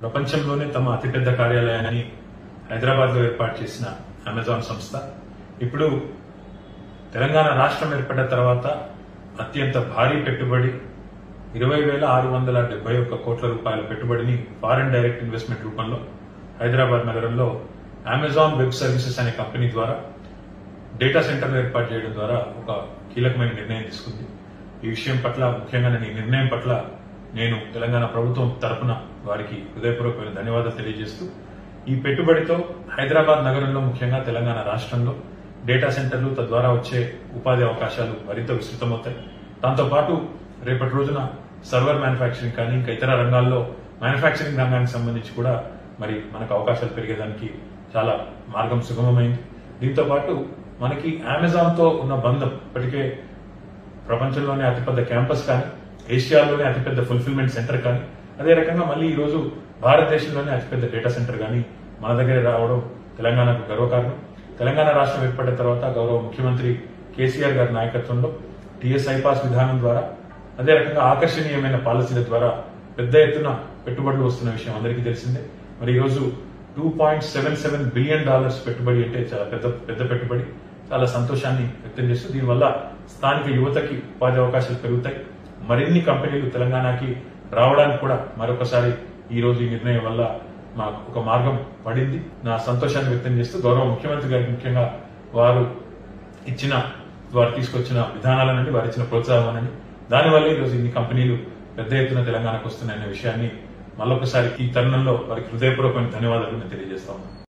ప్రపంచంలోనే తమ అతిపెద్ద కార్యాలయాన్ని హైదరాబాద్ లో ఏర్పాటు చేసిన అమెజాన్ సంస్థ ఇప్పుడు తెలంగాణ రాష్ట్రం ఏర్పడ్డ తర్వాత అత్యంత భారీ పెట్టుబడి ఇరవై వేల ఆరు వందల డెబ్బై ఒక్క కోట్ల రూపాయల పెట్టుబడిని ఫారెన్ డైరెక్ట్ ఇన్వెస్ట్మెంట్ రూపంలో హైదరాబాద్ నగరంలో అమెజాన్ వెబ్ సర్వీసెస్ అనే కంపెనీ ద్వారా డేటా సెంటర్లు ఏర్పాటు చేయడం ద్వారా ఒక కీలకమైన నిర్ణయం తీసుకుంది ఈ విషయం పట్ల ముఖ్యంగా నేను ఈ నిర్ణయం పట్ల నేను తెలంగాణ ప్రభుత్వం తరపున వారికి హృదయపూర్వకమైన ధన్యవాదాలు తెలియజేస్తూ ఈ పెట్టుబడితో హైదరాబాద్ నగరంలో ముఖ్యంగా తెలంగాణ రాష్ట్రంలో డేటా సెంటర్లు తద్వారా వచ్చే ఉపాధి అవకాశాలు మరింత విస్తృతమవుతాయి దాంతోపాటు రేపటి రోజున సర్వర్ మ్యానుఫ్యాక్చరింగ్ కానీ ఇంకా ఇతర రంగాల్లో మ్యానుఫ్యాక్చరింగ్ రంగానికి సంబంధించి కూడా మరి మనకు అవకాశాలు పెరిగేదానికి చాలా మార్గం సుగమమైంది దీంతో పాటు మనకి అమెజాన్ తో ఉన్న బంధం ఇప్పటికే ప్రపంచంలోనే అతిపెద్ద క్యాంపస్ కానీ ఏషియాలోనే అతిపెద్ద ఫుల్ఫిల్మెంట్ సెంటర్ కానీ అదే రకంగా మళ్ళీ ఈ రోజు భారతదేశంలోనే అతిపెద్ద డేటా సెంటర్ కానీ మన దగ్గర రావడం తెలంగాణకు గర్వకారణం తెలంగాణ రాష్ట్రం ఏర్పడిన తర్వాత గౌరవ ముఖ్యమంత్రి కేసీఆర్ గారి నాయకత్వంలో టీఎస్ ఐపాస్ విధానం ద్వారా అదే రకంగా ఆకర్షణీయమైన పాలసీల ద్వారా పెద్ద ఎత్తున పెట్టుబడులు వస్తున్న విషయం అందరికీ తెలిసిందే మరి ఈ రోజు two point seven seven billion dollars పెట్టుబడి అంటే చాలా పెద్ద పెద్ద పెట్టుబడి చాలా సంతోషాన్ని వ్యక్తం చేస్తూ దీనివల్ల స్థానిక యువతకి ఉపాధి అవకాశాలు పెరుగుతాయి మరిన్ని కంపెనీలు తెలంగాణకి రావడానికి కూడా మరొకసారి ఈ రోజు ఈ నిర్ణయం వల్ల మాకు ఒక మార్గం పడింది నా సంతోషాన్ని వ్యక్తం చేస్తూ గౌరవ ముఖ్యమంత్రి గారికి ముఖ్యంగా వారు ఇచ్చిన వారు తీసుకొచ్చిన విధానాల నుండి వారు ఇచ్చిన ప్రోత్సాహం నుండి దానివల్ల ఈరోజు ఇన్ని కంపెనీలు పెద్ద ఎత్తున తెలంగాణకు వస్తున్నాయనే విషయాన్ని మళ్ళొకసారి ఈ తరుణంలో వారికి హృదయపూర్వకమైన ధన్యవాదాలు నేను తెలియజేస్తా ఉన్నాను